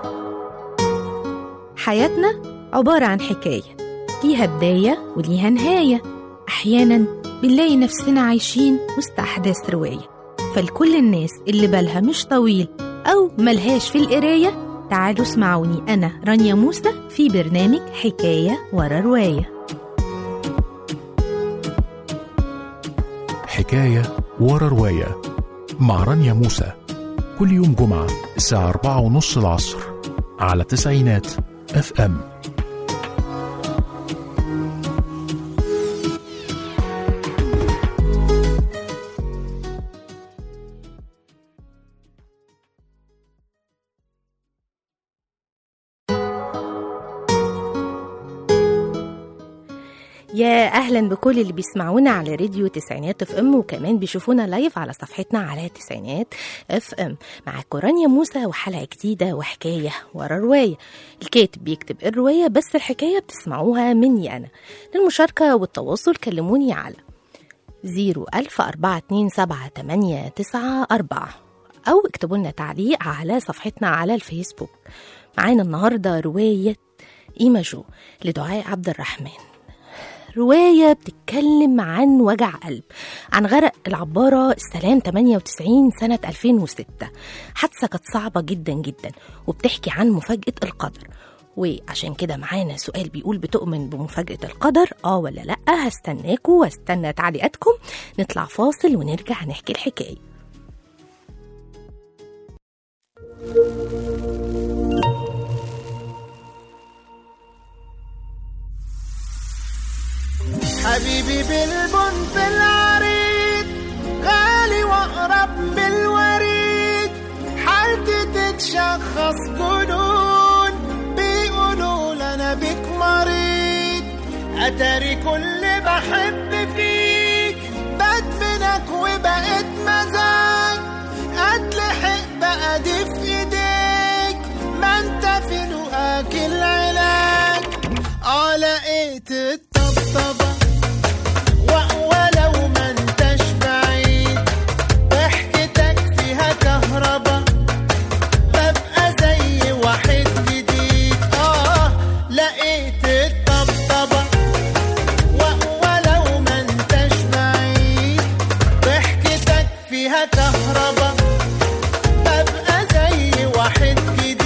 حياتنا عبارة عن حكاية ليها بداية وليها نهاية أحيانا بنلاقي نفسنا عايشين وسط أحداث رواية فلكل الناس اللي بالها مش طويل أو ملهاش في القراية تعالوا اسمعوني أنا رانيا موسى في برنامج حكاية ورا رواية حكاية ورا رواية مع رانيا موسى كل يوم جمعة الساعة أربعة ونص العصر على تسعينات اف ام يا اهلا بكل اللي بيسمعونا على راديو تسعينات اف ام وكمان بيشوفونا لايف على صفحتنا على تسعينات اف ام معاكم رانيا موسى وحلقه جديده وحكايه ورا روايه الكاتب بيكتب الروايه بس الحكايه بتسمعوها مني انا للمشاركه والتواصل كلموني على 010427894 أو اكتبوا لنا تعليق على صفحتنا على الفيسبوك معانا النهاردة رواية إيماجو لدعاء عبد الرحمن رواية بتتكلم عن وجع قلب عن غرق العبارة السلام 98 سنة 2006 حادثة كانت صعبة جدا جدا وبتحكي عن مفاجأة القدر وعشان كده معانا سؤال بيقول بتؤمن بمفاجأة القدر اه ولا لأ هستناكوا واستنى تعليقاتكم نطلع فاصل ونرجع نحكي الحكاية حبيبي بالبنت العريض غالي واقرب من الوريد حالتي تتشخص جنون بيقولوا لنا بك مريض اتاري كل بحب فيك بدفنك وبقيت مزاج اتلحق بقى دي في ايديك ما انت في لقاك العلاج اه لقيت الطبطبة و- ولو ما انتش بعيد ضحكتك فيها كهربا ببقى زي واحد جديد اه لقيت الطبطبة و- ولو ما انتش بعيد ضحكتك فيها كهربا ببقى زي واحد جديد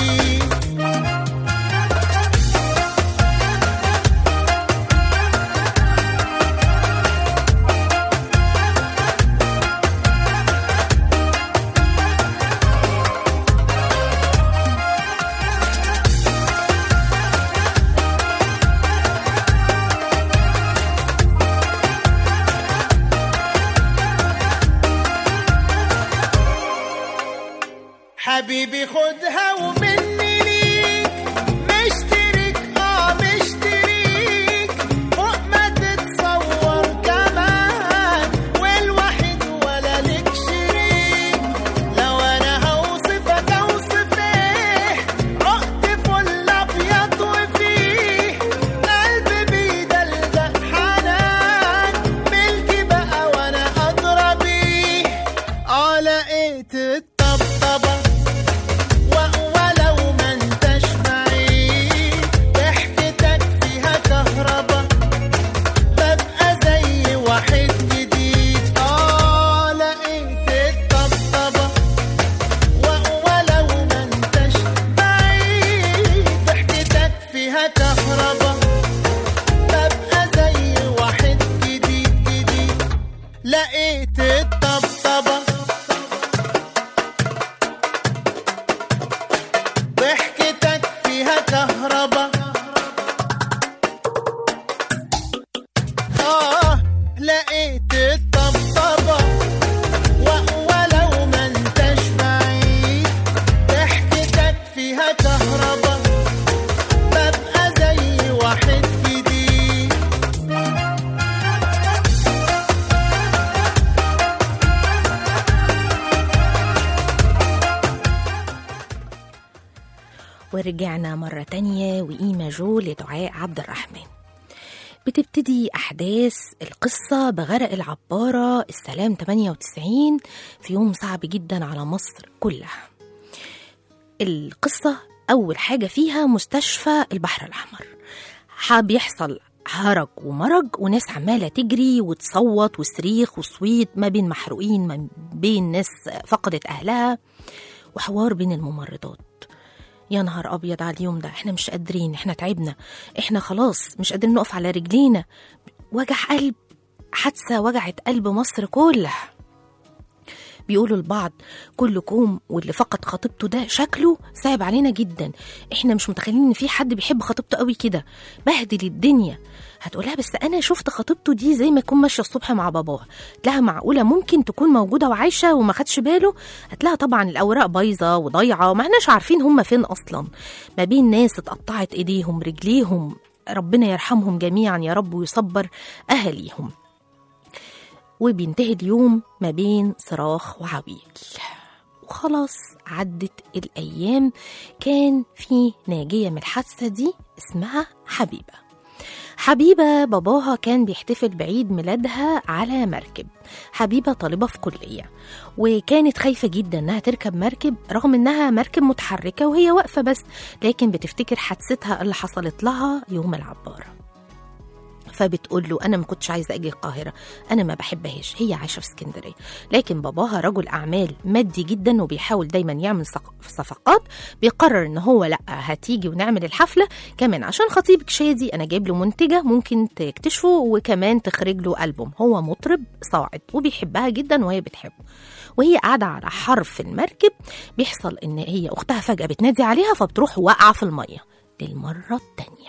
حبيبي خدها ومني ليك مشترك اه مشتريك فوق ما تتصور كمان والوحيد ولا لك شريك لو انا هوصفك اوصف ايه عقد فل ابيض وفيه قلبي بيدلدق حنان ملكي بقى وانا ادرى بيه اه لقيت الطبطبه و- ولو ما انتش بعيد ضحكتك فيها كهربا ببقى زي واحد جديد اه لقيت الطبطبة و- ولو ما انتش بعيد ضحكتك فيها كهربا ببقى زي واحد جديد جديد لقيت الطبطبة ضحكتك فيها كهربا آه لقيت الطبطبة و- ولو ما انتش بعيد ضحكتك فيها كهربا ببقى زي واحد جديد ورجعنا مرة تانية وإيما جو لدعاء عبد الرحمن بتبتدي أحداث القصة بغرق العبارة السلام 98 في يوم صعب جدا على مصر كلها القصة أول حاجة فيها مستشفى البحر الأحمر ح- بيحصل هرج ومرج وناس عمالة تجري وتصوت وصريخ وصويت ما بين محروقين ما بين ناس فقدت أهلها وحوار بين الممرضات يا نهار أبيض على اليوم ده احنا مش قادرين احنا تعبنا احنا خلاص مش قادرين نقف على رجلينا وجع قلب حادثة وجعت قلب مصر كلها بيقولوا البعض كل كوم واللي فقد خطيبته ده شكله صعب علينا جدا احنا مش متخيلين ان في حد بيحب خطيبته قوي كده بهدل الدنيا هتقولها بس انا شفت خطيبته دي زي ما يكون ماشيه الصبح مع باباها هتلاقيها معقوله ممكن تكون موجوده وعايشه وما خدش باله هتلاقيها طبعا الاوراق بايظه وضايعه وما احناش عارفين هم فين اصلا ما بين ناس اتقطعت ايديهم رجليهم ربنا يرحمهم جميعا يا رب ويصبر اهاليهم وبينتهي اليوم ما بين صراخ وعويل وخلاص عدت الأيام كان في ناجية من الحادثة دي اسمها حبيبة حبيبة باباها كان بيحتفل بعيد ميلادها على مركب حبيبة طالبة في كلية وكانت خايفة جدا انها تركب مركب رغم انها مركب متحركة وهي واقفة بس لكن بتفتكر حادثتها اللي حصلت لها يوم العبارة فبتقول له انا ما كنتش عايزه اجي القاهره انا ما بحبهاش هي عايشه في اسكندريه لكن باباها رجل اعمال مادي جدا وبيحاول دايما يعمل صق- صفقات بيقرر ان هو لا هتيجي ونعمل الحفله كمان عشان خطيبك شادي انا جايب له منتجه ممكن تكتشفه وكمان تخرج له البوم هو مطرب صاعد وبيحبها جدا وهي بتحبه وهي قاعده على حرف المركب بيحصل ان هي اختها فجاه بتنادي عليها فبتروح واقعه في الميه للمره التانيه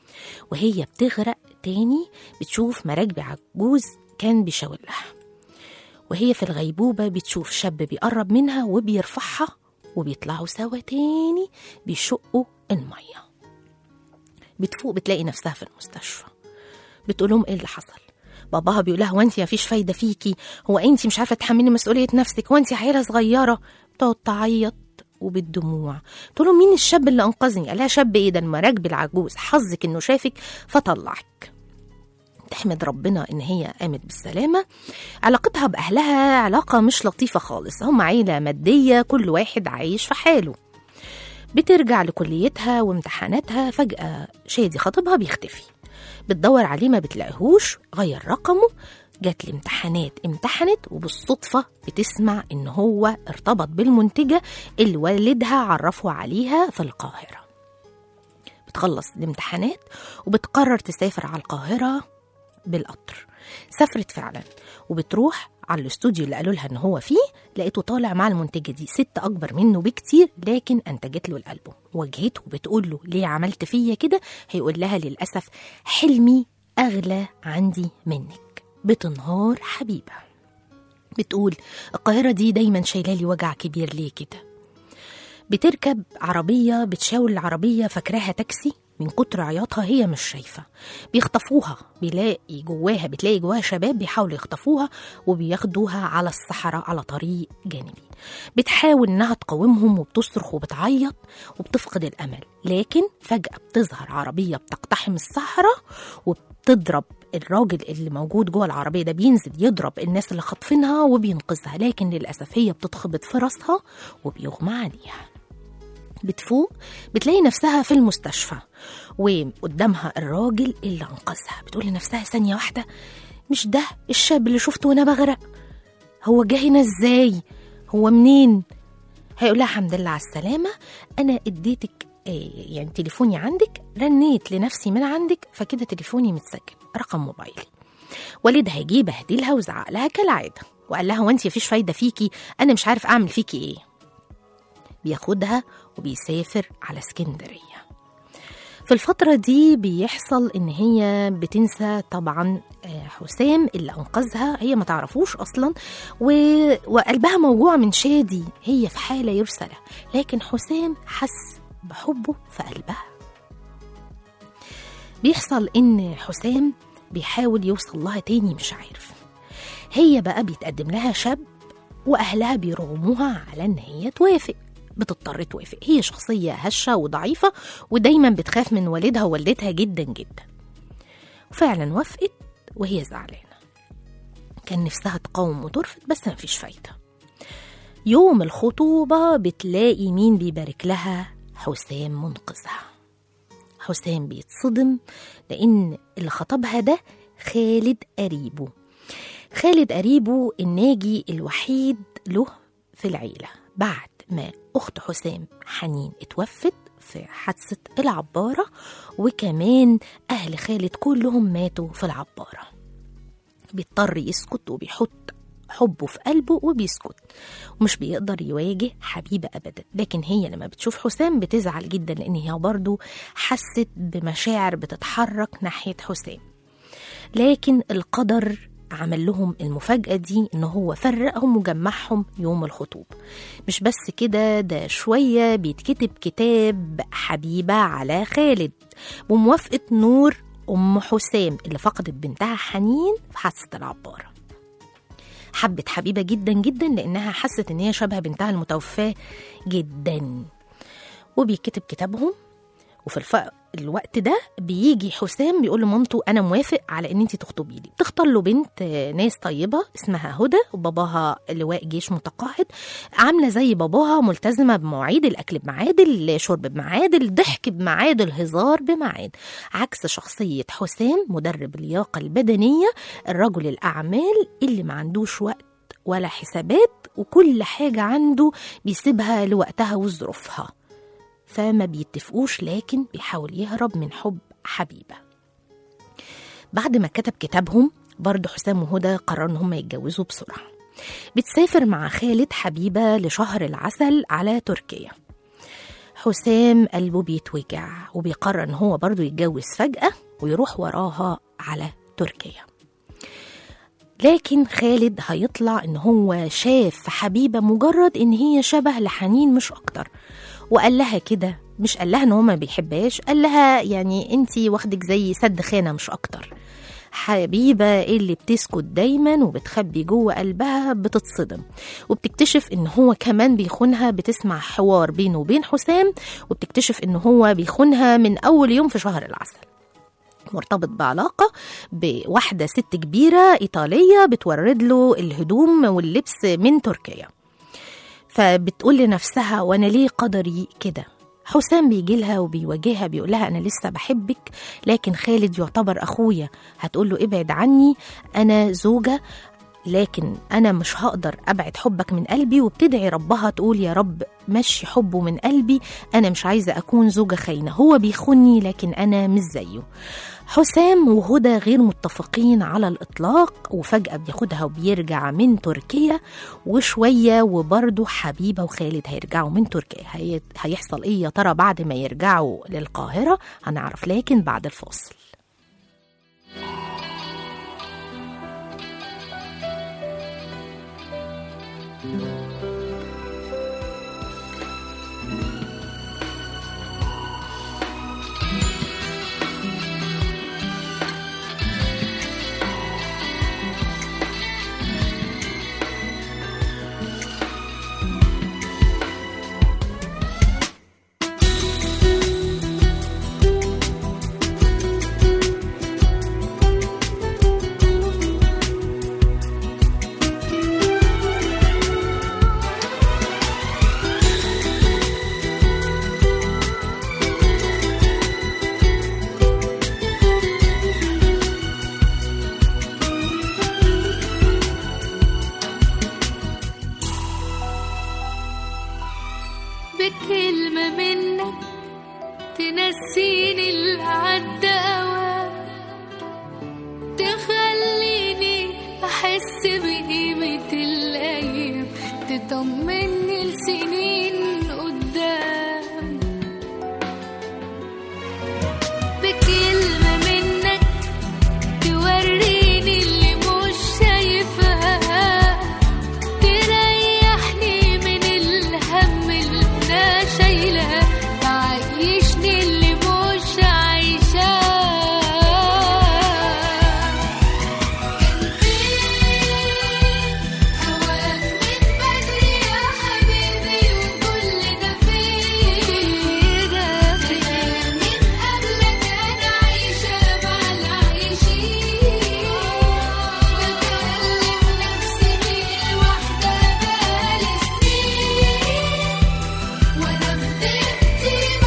وهي بتغرق تاني بتشوف مراكبي عجوز كان بيشاور لها وهي في الغيبوبة بتشوف شاب بيقرب منها وبيرفعها وبيطلعوا سوا تاني بيشقوا المية بتفوق بتلاقي نفسها في المستشفى بتقول لهم ايه اللي حصل باباها بيقول لها هو انت مفيش فايده فيكي هو انت مش عارفه تحملي مسؤوليه نفسك هو انت عيله صغيره بتقعد تعيط وبالدموع تقول له مين الشاب اللي انقذني قال لها شاب ايه ده المراكب العجوز حظك انه شافك فطلعك تحمد ربنا ان هي قامت بالسلامه علاقتها باهلها علاقه مش لطيفه خالص هم عيله ماديه كل واحد عايش في حاله بترجع لكليتها وامتحاناتها فجأة شادي خطيبها بيختفي بتدور عليه ما بتلاقيهوش غير رقمه جات الامتحانات امتحنت وبالصدفة بتسمع إن هو ارتبط بالمنتجة اللي والدها عرفه عليها في القاهرة بتخلص الامتحانات وبتقرر تسافر على القاهرة بالقطر سافرت فعلا وبتروح على الاستوديو اللي قالوا لها ان هو فيه لقيته طالع مع المنتجه دي ست اكبر منه بكتير لكن انتجت له الالبوم واجهته وبتقول له ليه عملت فيا كده هيقول لها للاسف حلمي اغلى عندي منك بتنهار حبيبه بتقول القاهره دي دايما شايلالي وجع كبير ليه كده بتركب عربية بتشاور العربية فاكراها تاكسي من كتر عياطها هي مش شايفة بيخطفوها بيلاقي جواها بتلاقي جواها شباب بيحاولوا يخطفوها وبياخدوها على الصحراء على طريق جانبي بتحاول انها تقاومهم وبتصرخ وبتعيط وبتفقد الامل لكن فجأة بتظهر عربية بتقتحم الصحراء وبتضرب الراجل اللي موجود جوه العربية ده بينزل يضرب الناس اللي خاطفينها وبينقذها لكن للأسف هي بتتخبط في راسها وبيغمى عليها بتفوق بتلاقي نفسها في المستشفى وقدامها الراجل اللي انقذها بتقول لنفسها ثانيه واحده مش ده الشاب اللي شفته وانا بغرق هو جه هنا ازاي هو منين هيقول لها الحمد لله على السلامه انا اديتك آه، يعني تليفوني عندك رنيت لنفسي من عندك فكده تليفوني متسجل رقم موبايلي والدها هيجي بهدلها وزعق لها كالعاده وقال لها هو انت مفيش فايده فيكي انا مش عارف اعمل فيكي ايه بياخدها وبيسافر على اسكندرية في الفترة دي بيحصل إن هي بتنسى طبعا آه، حسام اللي أنقذها هي ما تعرفوش أصلا و... وقلبها موجوع من شادي هي في حالة يرسلها لكن حسام حس بحبه في قلبها بيحصل إن حسام بيحاول يوصل لها تاني مش عارف هي بقى بيتقدم لها شاب وأهلها بيرغموها على إن هي توافق بتضطر توافق هي شخصية هشة وضعيفة ودايما بتخاف من والدها ووالدتها جدا جدا وفعلا وافقت وهي زعلانة كان نفسها تقاوم وترفض بس مفيش فايدة يوم الخطوبة بتلاقي مين بيبارك لها حسام منقذها حسام بيتصدم لأن اللي خطبها ده خالد قريبه خالد قريبه الناجي الوحيد له في العيلة بعد ما أخت حسام حنين اتوفت في حادثة العبارة وكمان أهل خالد كلهم ماتوا في العبارة بيضطر يسكت وبيحط حبه في قلبه وبيسكت ومش بيقدر يواجه حبيبة أبدا لكن هي لما بتشوف حسام بتزعل جدا لأن هي برضو حست بمشاعر بتتحرك ناحية حسام لكن القدر عمل لهم المفاجأة دي إن هو فرقهم وجمعهم يوم الخطوبة مش بس كده ده شوية بيتكتب كتاب حبيبة على خالد بموافقة نور أم حسام اللي فقدت بنتها حنين في حادثة العبارة حبت حبيبة جدا جدا لأنها حست إن هي شبه بنتها المتوفاة جدا وبيكتب كتابهم وفي الف... الوقت ده بيجي حسام بيقول لمامته انا موافق على ان انت تخطبي لي بتختار له بنت آه، ناس طيبه اسمها هدى وباباها لواء جيش متقاعد عامله زي باباها ملتزمه بمواعيد الاكل بميعاد الشرب بميعاد الضحك بميعاد الهزار بميعاد عكس شخصيه حسام مدرب اللياقه البدنيه الرجل الاعمال اللي ما عندوش وقت ولا حسابات وكل حاجه عنده بيسيبها لوقتها وظروفها فما بيتفقوش لكن بيحاول يهرب من حب حبيبة بعد ما كتب كتابهم برضه حسام وهدى قرروا ان هم يتجوزوا بسرعة بتسافر مع خالد حبيبة لشهر العسل على تركيا حسام قلبه بيتوجع وبيقرر ان هو برضه يتجوز فجأة ويروح وراها على تركيا لكن خالد هيطلع ان هو شاف في حبيبة مجرد ان هي شبه لحنين مش اكتر وقال لها كده مش قال لها ان هو ما بيحبهاش قال لها يعني انت واخدك زي سد خانه مش اكتر حبيبة اللي بتسكت دايما وبتخبي جوه قلبها بتتصدم وبتكتشف ان هو كمان بيخونها بتسمع حوار بينه وبين حسام وبتكتشف ان هو بيخونها من اول يوم في شهر العسل مرتبط بعلاقة بواحدة ست كبيرة إيطالية بتورد له الهدوم واللبس من تركيا فبتقول لنفسها وانا ليه قدري كده حسام بيجي لها وبيواجهها بيقول لها انا لسه بحبك لكن خالد يعتبر اخويا هتقول له ابعد عني انا زوجه لكن انا مش هقدر ابعد حبك من قلبي وبتدعي ربها تقول يا رب مشي حبه من قلبي انا مش عايزه اكون زوجه خاينه هو بيخوني لكن انا مش زيه حسام وهدى غير متفقين على الإطلاق وفجأة بياخدها وبيرجع من تركيا وشوية وبرضه حبيبة وخالد هيرجعوا من تركيا هي... هيحصل إيه يا ترى بعد ما يرجعوا للقاهرة هنعرف لكن بعد الفاصل بكلمة منك تنسيني اللي عدى أوام تخليني أحس بقيمة الأيام تطمني لسنين قدام بكلمة منك توريني اللي مش شايفاه تريحني من الهم اللي انا شايلاه تعيشني اللي مش عايشاه كان فين هواك من بدري يا حبيبي وكل ده فين ده من قبلك انا عايشه مع العايشين بكلم نفسي مين واحده بقالي سنين وانا فضلت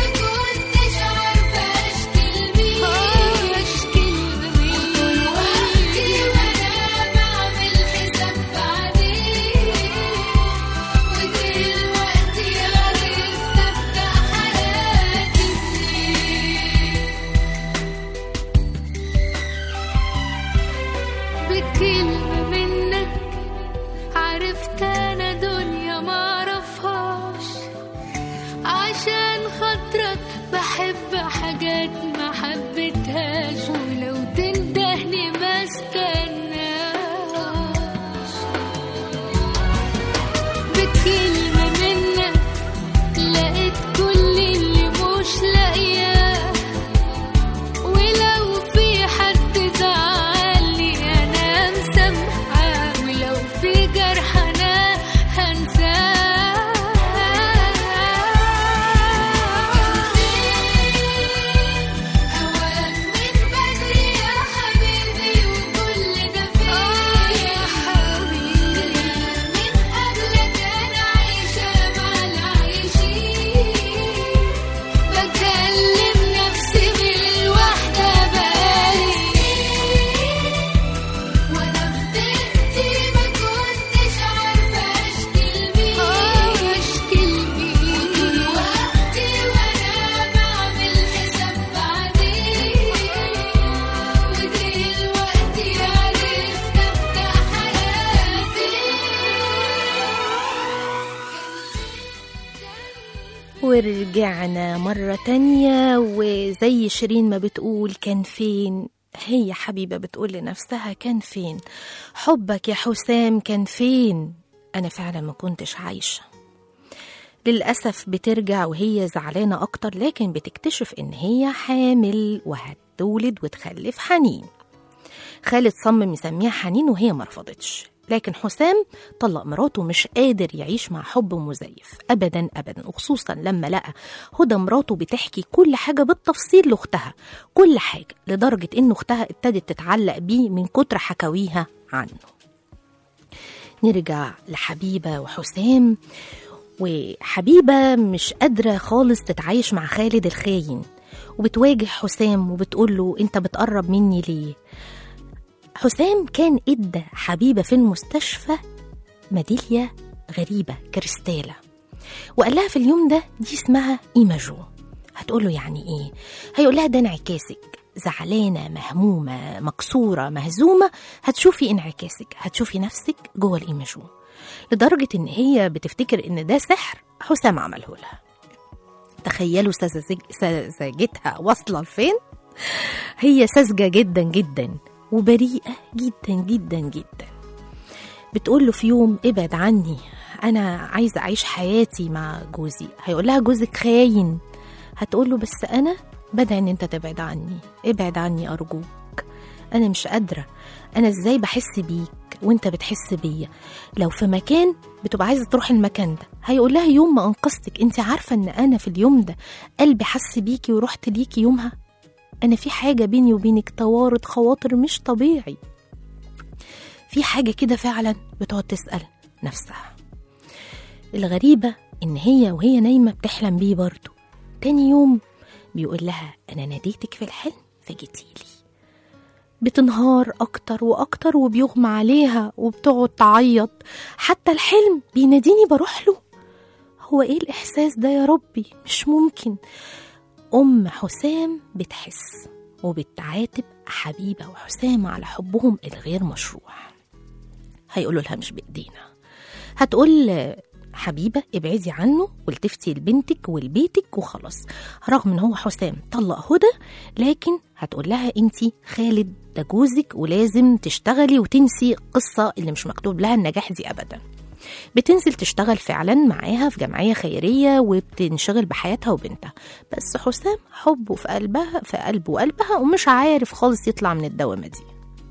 ورجعنا مرة تانية وزي شيرين ما بتقول كان فين هي حبيبة بتقول لنفسها كان فين حبك يا حسام كان فين أنا فعلا ما كنتش عايشة للأسف بترجع وهي زعلانة أكتر لكن بتكتشف إن هي حامل وهتولد وتخلف حنين خالد صمم يسميها حنين وهي ما رفضتش لكن حسام طلق مراته مش قادر يعيش مع حب مزيف ابدا ابدا وخصوصا لما لقى هدى مراته بتحكي كل حاجه بالتفصيل لاختها كل حاجه لدرجه ان اختها ابتدت تتعلق بيه من كتر حكاويها عنه نرجع لحبيبه وحسام وحبيبه مش قادره خالص تتعايش مع خالد الخاين وبتواجه حسام وبتقول له انت بتقرب مني ليه حسام كان ادى حبيبه في المستشفى ميداليه غريبه كريستاله وقال لها في اليوم ده دي اسمها ايماجو هتقول له يعني ايه هيقول لها ده انعكاسك زعلانه مهمومه مكسوره مهزومه هتشوفي انعكاسك هتشوفي نفسك جوه الايماجو لدرجه ان هي بتفتكر ان ده سحر حسام عمله لها تخيلوا سذاجتها سذاجتها واصله لفين هي ساذجه جدا جدا وبريئه جدا جدا جدا بتقول له في يوم ابعد عني انا عايزه اعيش حياتي مع جوزي هيقول لها جوزك خاين هتقول له بس انا بدعي ان انت تبعد عني ابعد عني ارجوك انا مش قادره انا ازاي بحس بيك وانت بتحس بيا لو في مكان بتبقى عايزه تروح المكان ده هيقول لها يوم ما انقذتك انت عارفه ان انا في اليوم ده قلبي حس بيكي ورحت ليكي يومها انا في حاجه بيني وبينك توارد خواطر مش طبيعي في حاجه كده فعلا بتقعد تسال نفسها الغريبه ان هي وهي نايمه بتحلم بيه برضه تاني يوم بيقول لها انا ناديتك في الحلم فجيتيلي بتنهار اكتر واكتر وبيغمى عليها وبتقعد تعيط حتى الحلم بيناديني بروح له هو ايه الاحساس ده يا ربي مش ممكن ام حسام بتحس وبتعاتب حبيبه وحسام على حبهم الغير مشروع هيقولوا لها مش بايدينا هتقول حبيبه ابعدي عنه والتفتي لبنتك ولبيتك وخلاص رغم ان هو حسام طلق هدى لكن هتقول لها انت خالد ده جوزك ولازم تشتغلي وتنسي القصه اللي مش مكتوب لها النجاح دي ابدا بتنزل تشتغل فعلا معاها في جمعية خيرية وبتنشغل بحياتها وبنتها بس حسام حبه في قلبها في قلبه وقلبها ومش عارف خالص يطلع من الدوامة دي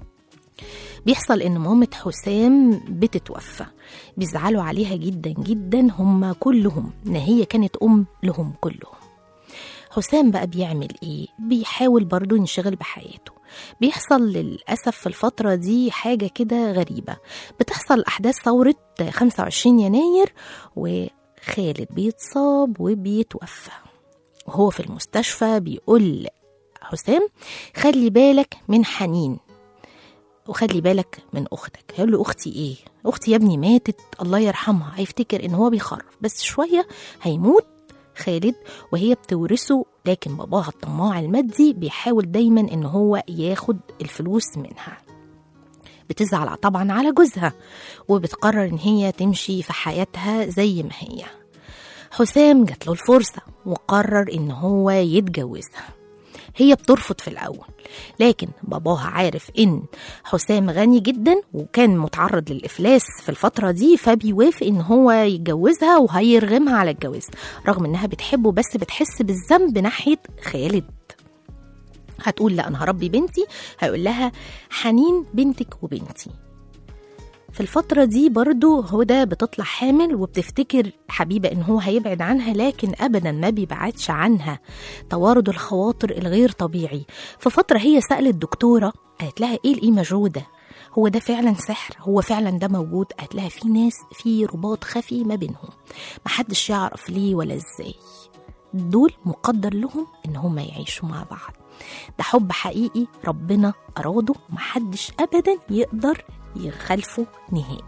بيحصل ان مامة حسام بتتوفى بيزعلوا عليها جدا جدا هم كلهم ان هي كانت ام لهم كلهم حسام بقى بيعمل ايه بيحاول برضه ينشغل بحياته بيحصل للأسف في الفترة دي حاجة كده غريبة بتحصل أحداث ثورة 25 يناير وخالد بيتصاب وبيتوفى وهو في المستشفى بيقول حسام خلي بالك من حنين وخلي بالك من اختك هيقول له اختي ايه اختي يا ابني ماتت الله يرحمها هيفتكر ان هو بيخرف بس شويه هيموت خالد وهي بتورثه لكن باباها الطماع المادي بيحاول دايما ان هو ياخد الفلوس منها بتزعل طبعا على جوزها وبتقرر ان هي تمشي في حياتها زي ما هي حسام جات له الفرصة وقرر ان هو يتجوزها هي بترفض في الأول لكن باباها عارف إن حسام غني جدا وكان متعرض للإفلاس في الفترة دي فبيوافق إن هو يتجوزها وهيرغمها على الجواز رغم إنها بتحبه بس بتحس بالذنب ناحية خالد هتقول لا أنا هربي بنتي هيقول لها حنين بنتك وبنتي في الفترة دي برضو هدى بتطلع حامل وبتفتكر حبيبة إن هو هيبعد عنها لكن أبدا ما بيبعدش عنها توارد الخواطر الغير طبيعي في فترة هي سألت دكتورة قالت لها إيه الإيماجو ده هو ده فعلا سحر هو فعلا ده موجود قالت لها في ناس في رباط خفي ما بينهم محدش يعرف ليه ولا ازاي دول مقدر لهم ان هم يعيشوا مع بعض ده حب حقيقي ربنا اراده ومحدش ابدا يقدر يخالفه نهائي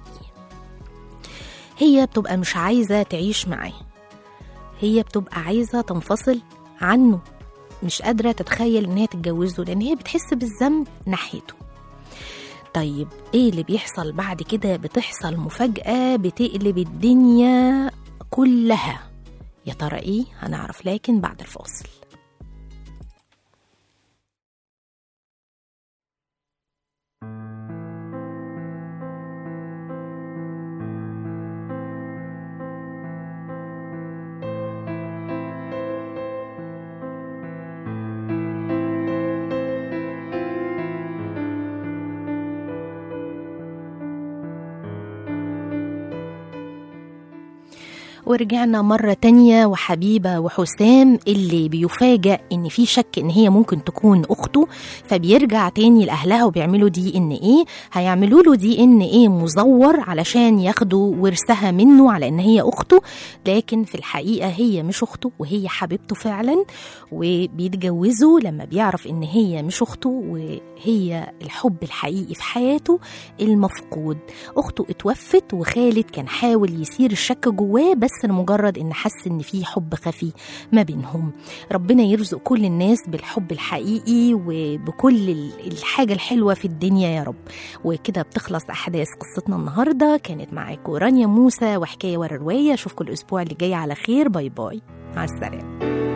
هي بتبقى مش عايزة تعيش معاه هي بتبقى عايزة تنفصل عنه مش قادرة تتخيل ان هي تتجوزه لان هي بتحس بالذنب ناحيته طيب ايه اللي بيحصل بعد كده بتحصل مفاجأة بتقلب الدنيا كلها يا ترى ايه هنعرف لكن بعد الفاصل ورجعنا مرة تانية وحبيبة وحسام اللي بيفاجأ إن في شك إن هي ممكن تكون أخته فبيرجع تاني لأهلها وبيعملوا دي إن إيه هيعملوا له دي إن إيه مزور علشان ياخدوا ورثها منه على إن هي أخته لكن في الحقيقة هي مش أخته وهي حبيبته فعلا وبيتجوزوا لما بيعرف إن هي مش أخته وهي الحب الحقيقي في حياته المفقود أخته اتوفت وخالد كان حاول يثير الشك جواه بس لمجرد إن حس إن في حب خفي ما بينهم ربنا يرزق كل الناس بالحب الحقيقي وبكل ال- الحاجة الحلوة في الدنيا يا رب وكده بتخلص أحداث قصتنا النهاردة كانت معاكم رانيا موسى وحكاية ورا رواية أشوفكم الأسبوع اللي جاي على خير باي باي مع السلامة